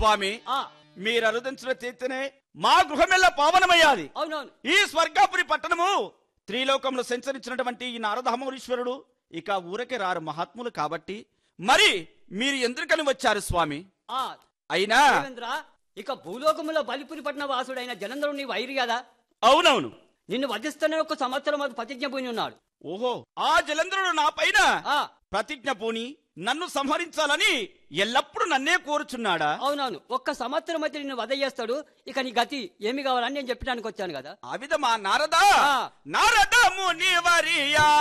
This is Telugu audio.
స్వామి ఆ మీరు అనుదించిన తీర్థనే మా గృహమెల్ల పావనమయ్యాది అవునవును ఈ స్వర్గాపురి పట్టణము త్రిలోకంలో సంచరించినటువంటి ఈ నారదహమరీశ్వరుడు ఇక ఊరకే రారు మహాత్ములు కాబట్టి మరి మీరు ఎందుకని వచ్చారు స్వామి ఆ అయినా దేవేంద్ర ఇక భూలోకములో బలిపురి పట్టిన వాసుడైన జలంధరుడు నీ వైరి కదా అవునవును నిన్ను వధిస్తున్న ఒక సంవత్సరం అది ప్రతిజ్ఞ పూని ఉన్నాడు ఓహో ఆ జలంధ్రుడు నా పైన ఆ ప్రతిజ్ఞ పూని నన్ను సంహరించాలని ఎల్లప్పుడూ నన్నే కోరుచున్నాడా అవునవును ఒక్క సంవత్సరం అయితే నిన్ను వధ చేస్తాడు ఇక నీ గతి ఏమి కావాలని నేను చెప్పడానికి వచ్చాను కదా ఆ విధమా నారదా ఆ. నారద మునివరియా